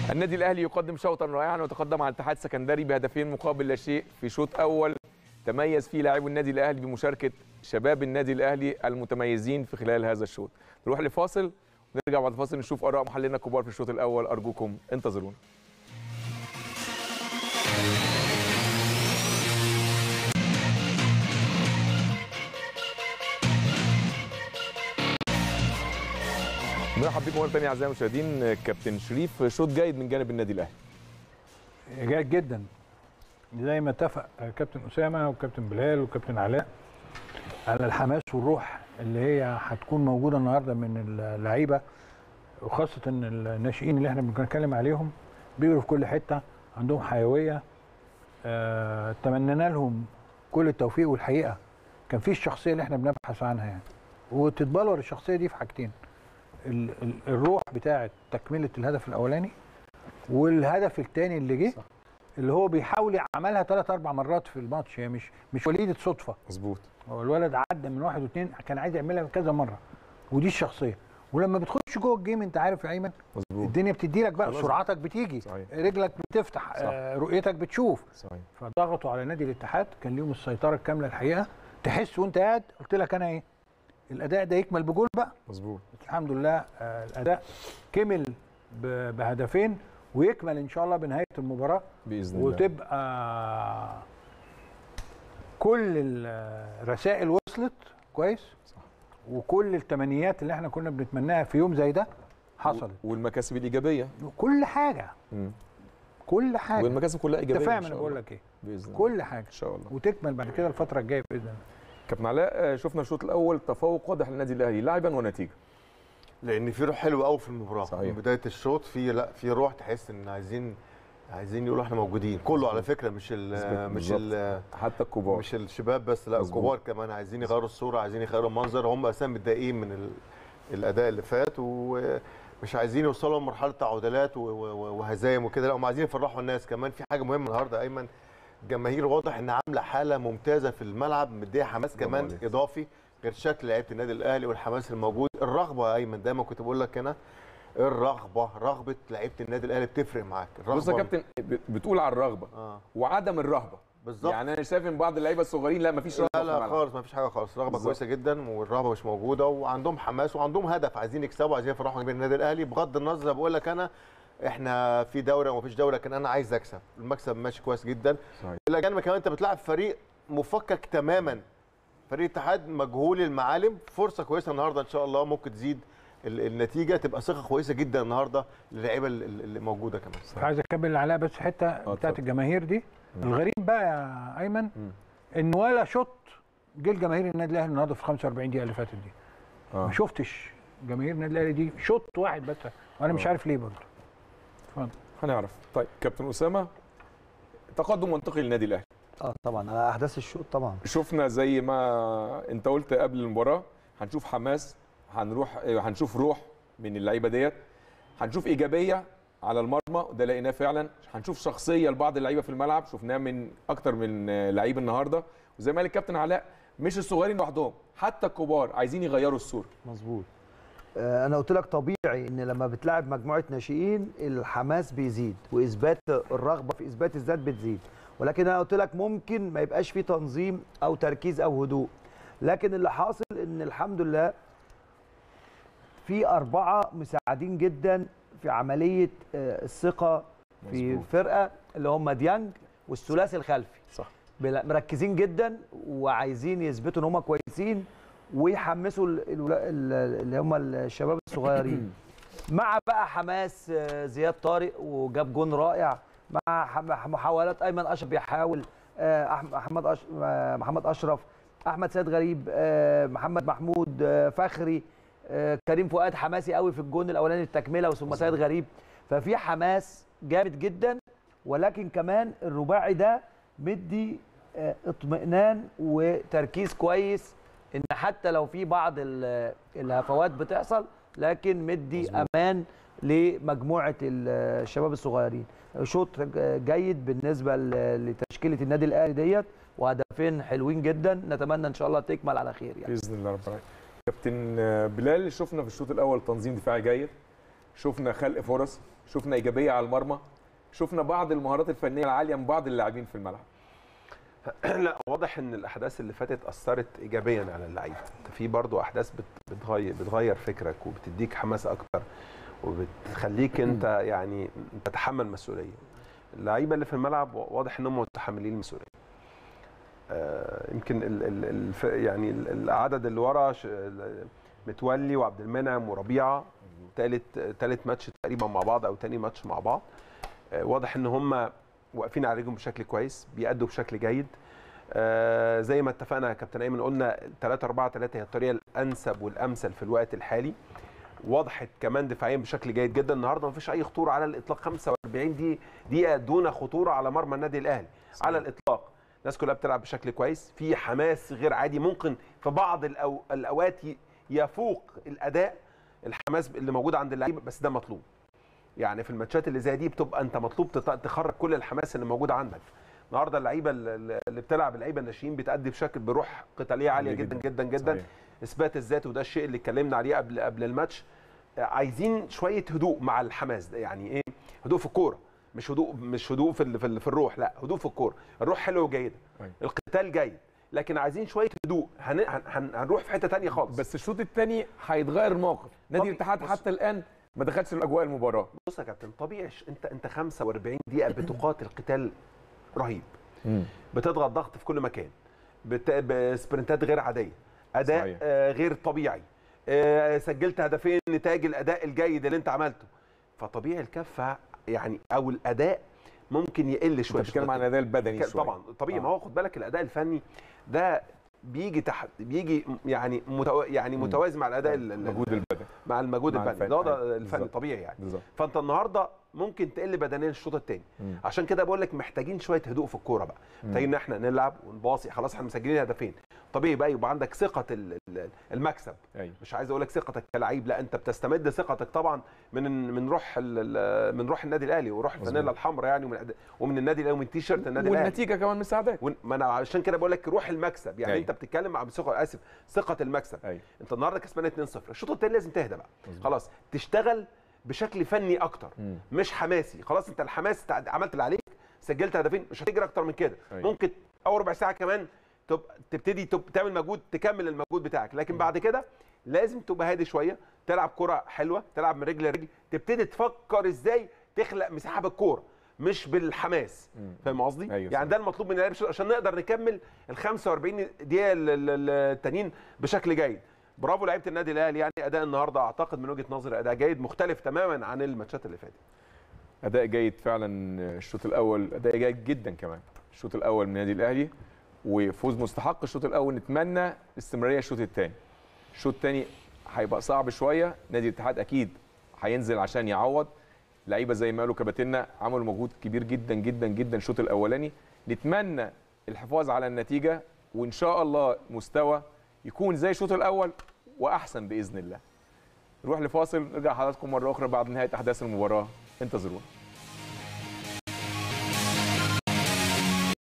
النادي الاهلي يقدم شوطا رائعا وتقدم على الاتحاد السكندري بهدفين مقابل لا شيء في شوط اول تميز فيه لاعبو النادي الاهلي بمشاركه شباب النادي الاهلي المتميزين في خلال هذا الشوط نروح لفاصل ونرجع بعد الفاصل نشوف اراء محللنا الكبار في الشوط الاول ارجوكم انتظرونا مرحب بكم مره ثانيه اعزائي المشاهدين كابتن شريف شوط جيد من جانب النادي الاهلي جيد جدا زي ما اتفق كابتن اسامه وكابتن بلال وكابتن علاء على الحماس والروح اللي هي هتكون موجوده النهارده من اللعيبه وخاصه ان الناشئين اللي احنا بنتكلم عليهم بيجروا في كل حته عندهم حيويه آه، تمنينا لهم كل التوفيق والحقيقه كان في الشخصيه اللي احنا بنبحث عنها يعني وتتبلور الشخصيه دي في حاجتين ال- ال- الروح بتاعه تكمله الهدف الاولاني والهدف الثاني اللي جه صح. اللي هو بيحاول يعملها ثلاث اربع مرات في الماتش هي مش مش وليده صدفه مظبوط هو الولد عدى من واحد واثنين كان عايز يعملها كذا مره ودي الشخصيه ولما بتخش جوه الجيم انت عارف يا ايمن مظبوط الدنيا بتدي لك بقى خلاص. سرعتك بتيجي صحيح. رجلك بتفتح صح. آه رؤيتك بتشوف صحيح فضغطوا على نادي الاتحاد كان ليهم السيطره الكامله الحقيقه تحس وانت قاعد قلت لك انا ايه الاداء ده يكمل بجول بقى مظبوط الحمد لله آه الاداء كمل ب- بهدفين ويكمل ان شاء الله بنهايه المباراه باذن الله وتبقى كل الرسائل وصلت كويس صح. وكل التمنيات اللي احنا كنا بنتمناها في يوم زي ده حصلت والمكاسب الايجابيه كل حاجه مم. كل حاجه والمكاسب كلها انت ايجابيه فاهم إن انا شاء بقول الله. لك ايه باذن الله كل حاجه ان شاء الله وتكمل بعد كده الفتره الجايه باذن الله كابتن علاء آه، شفنا الشوط الاول تفوق واضح للنادي الاهلي لاعبا ونتيجه لان في روح حلوه قوي في المباراه صحيح. من بدايه الشوط في لا في روح تحس ان عايزين عايزين يقولوا احنا موجودين كله على فكره مش ال مش ال حتى الكبار مش الشباب بس لا مظبوط. الكبار كمان عايزين يغيروا الصوره عايزين يغيروا المنظر هم اساسا متضايقين من ال... الاداء اللي فات ومش عايزين يوصلوا لمرحله تعادلات و- و- وهزايم وكده لا هم عايزين يفرحوا الناس كمان في حاجه مهمه النهارده ايمن الجماهير واضح ان عامله حاله ممتازه في الملعب مديه حماس برافو كمان عليك. اضافي غير شكل لعيبه النادي الاهلي والحماس الموجود الرغبه يا ايمن دايما كنت بقول لك هنا الرغبه رغبه لعيبه النادي الاهلي بتفرق معاك الرغبه بص يا كابتن ب- بتقول على الرغبه اه وعدم الرهبه بالظبط يعني انا شايف ان بعض اللعيبه الصغيرين لا مفيش رهبه لا في لا الملعب. خالص ما فيش حاجه خالص رغبه بالظبط. كويسه جدا والرغبه مش موجوده وعندهم حماس وعندهم هدف عايزين يكسبوا عايزين يفرحوا جماهير النادي الاهلي بغض النظر بقول لك انا احنا في دوره وما فيش دوره لكن انا عايز اكسب المكسب ماشي كويس جدا صحيح. الى جانب كمان انت بتلعب فريق مفكك تماما فريق الاتحاد مجهول المعالم فرصه كويسه النهارده ان شاء الله ممكن تزيد ال- النتيجه تبقى ثقه كويسه جدا النهارده للعيبه ال- ال- اللي موجوده كمان عايز اكمل عليها بس حته اتفضل. بتاعت الجماهير دي الغريب بقى يا ايمن مم. ان ولا شوط جه الجماهير النادي الاهلي النهارده في 45 دقيقه اللي فاتت دي آه. ما شفتش جماهير النادي الاهلي دي شوط واحد بس وانا مش آه. عارف ليه برضه اتفضل هنعرف طيب كابتن اسامه تقدم منطقي للنادي الاهلي اه طبعا على احداث الشوط طبعا شفنا زي ما انت قلت قبل المباراه هنشوف حماس هنروح هنشوف روح من اللعيبه ديت هنشوف ايجابيه على المرمى وده لقيناه فعلا هنشوف شخصيه لبعض اللعيبه في الملعب شفناه من اكتر من لعيب النهارده وزي ما قال الكابتن علاء مش الصغيرين لوحدهم حتى الكبار عايزين يغيروا الصوره مظبوط آه، انا قلت لك طبيعي ان لما بتلعب مجموعه ناشئين الحماس بيزيد واثبات الرغبه في اثبات الذات بتزيد ولكن انا قلت لك ممكن ما يبقاش في تنظيم او تركيز او هدوء لكن اللي حاصل ان الحمد لله في اربعه مساعدين جدا في عمليه آه، الثقه في مظبوط. الفرقه اللي هم ديانج والثلاثي الخلفي صح بلا- مركزين جدا وعايزين يثبتوا ان هم كويسين ويحمسوا ال- ال- ال- اللي هم الشباب الصغيرين مع بقى حماس آه، زياد طارق وجاب جون رائع مع ح- محاولات ايمن اشرف بيحاول آه، أح- محمد أش... آه، محمد اشرف احمد سيد غريب آه، محمد محمود آه، فخري آه، كريم فؤاد حماسي قوي في الجون الاولاني التكمله وثم سيد غريب ففي حماس جامد جدا ولكن كمان الرباعي ده مدي آه، اطمئنان وتركيز كويس ان حتى لو في بعض ال- الهفوات بتحصل لكن مدي مظبوط. امان لمجموعه ال- الشباب الصغيرين شوط جيد بالنسبه ل- لتشكيله النادي الاهلي ديت وهدفين حلوين جدا نتمنى ان شاء الله تكمل على خير يعني باذن الله رب العالمين كابتن بلال شفنا في الشوط الاول تنظيم دفاعي جيد شفنا خلق فرص شفنا ايجابيه على المرمى شفنا بعض المهارات الفنيه العاليه من بعض اللاعبين في الملعب لا واضح ان الاحداث اللي فاتت اثرت ايجابيا على اللعيبه انت في برضو احداث بت- بتغير بتغير فكرك وبتديك حماس اكتر وبتخليك انت يعني تتحمل مسؤوليه اللعيبه اللي في الملعب واضح انهم متحملين المسؤوليه آه، يمكن ال ال الف يعني ال- العدد اللي ورا ش- ال- متولي وعبد المنعم وربيعه ثالث ثالث ماتش تقريبا مع بعض او تاني ماتش مع بعض آه، واضح ان هم واقفين على رجلهم بشكل كويس بيأدوا بشكل جيد آه، زي ما اتفقنا يا كابتن ايمن قلنا 3 4 3 هي الطريقه الانسب والامثل في الوقت الحالي وضحت كمان دفاعيا بشكل جيد جدا النهارده مفيش اي خطوره على الاطلاق 45 دي دقيقه دون خطوره على مرمى النادي الاهلي صحيح. على الاطلاق الناس كلها بتلعب بشكل كويس في حماس غير عادي ممكن في بعض الأو... الاوقات ي- يفوق الاداء الحماس اللي موجود عند اللعيبه بس ده مطلوب يعني في الماتشات اللي زي دي بتبقى انت مطلوب تط- تخرج كل الحماس اللي موجود عندك النهارده اللعيبه اللي اللي بتلعب اللعيبه الناشئين بتأدي بشكل بروح قتاليه عاليه عالية جدا جداً. جدا جدا صحيح. اثبات الذات وده الشيء اللي اتكلمنا عليه قبل قبل الماتش عايزين شويه هدوء مع الحماس ده يعني ايه هدوء في الكوره مش هدوء مش هدوء في ال- في, ال- في الروح لا هدوء في الكوره الروح حلوه وجيده أيوة. القتال جيد لكن عايزين شويه هدوء هن... هن... هن... هنروح في حته تانية خالص بس الشوط الثاني هيتغير الموقف نادي طبيعي. الاتحاد بص. حتى الان ما دخلش في اجواء المباراه بص يا كابتن طبيعي ش- انت انت 45 دقيقه بتقاتل قتال رهيب بتضغط ضغط في كل مكان بت... بسبرنتات غير عاديه اداء صحيح. آه غير طبيعي آه سجلت هدفين نتاج الاداء الجيد اللي انت عملته فطبيعي الكفه يعني او الاداء ممكن يقل انت شويه بتتكلم عن الاداء البدني كان- شويه طبعا طبيعي آه. ما هو خد بالك الاداء الفني ده بيجي تحت بيجي يعني متو... يعني مم. متوازي مع الاداء ال- ال- المجهود البدني مع المجهود مع الفني الفن. ده وضع أيوة، الفني بالظبط. طبيعي يعني بالظبط فانت النهارده ممكن تقل بدنيا الشوط الثاني مم. عشان كده بقول لك محتاجين شويه هدوء في الكوره بقى محتاجين ان احنا نلعب ونباصي خلاص احنا مسجلين هدفين طبيعي بقى يبقى عندك ثقه ال- ال- المكسب ايوه مش عايز اقول لك ثقتك كلعيب لا انت بتستمد ثقتك طبعا من من روح ال- ال- من روح النادي الاهلي وروح الفانيلا مظبوط. الحمراء يعني ومن أد- ومن النادي الاهلي ومن تي شيرت النادي الاهلي والنتيجه كمان مساعداك ون- ما انا عشان كده بقول لك روح المكسب يعني أيوة. انت بتتكلم عن ثقه اسف ثقه المكسب ايوه انت النهارده كسبان 2-0 الشوط الثاني لازم تهدى بقى مظبوط. خلاص تشتغل بشكل فني اكتر مم. مش حماسي خلاص انت الحماس تع- عملت اللي عليك سجلت هدفين مش هتجري اكتر من كده أيوة. ممكن اول ربع ساعه كمان تب... تبتدي تب... تعمل مجهود تكمل المجهود بتاعك لكن بعد كده لازم تبقى هادي شويه تلعب كره حلوه تلعب من رجل لرجل تبتدي تفكر ازاي تخلق مساحه بالكوره مش بالحماس مم. فاهم قصدي أيوة يعني صح. ده المطلوب من اللعيبه عشان نقدر نكمل ال 45 دقيقه ال- ال- ال- التانيين بشكل جيد برافو لعيبه النادي الاهلي يعني اداء النهارده اعتقد من وجهه نظري اداء جيد مختلف تماما عن الماتشات اللي فاتت اداء جيد فعلا الشوط الاول اداء جيد جدا كمان الشوط الاول من النادي الاهلي وفوز مستحق الشوط الاول نتمنى استمراريه الشوط الثاني الشوط الثاني هيبقى صعب شويه نادي الاتحاد اكيد هينزل عشان يعوض لعيبه زي ما قالوا كباتنة عملوا مجهود كبير جدا جدا جدا الشوط الاولاني نتمنى الحفاظ على النتيجه وان شاء الله مستوى يكون زي الشوط الاول واحسن باذن الله نروح لفاصل نرجع حضراتكم مره اخرى بعد نهايه احداث المباراه انتظرونا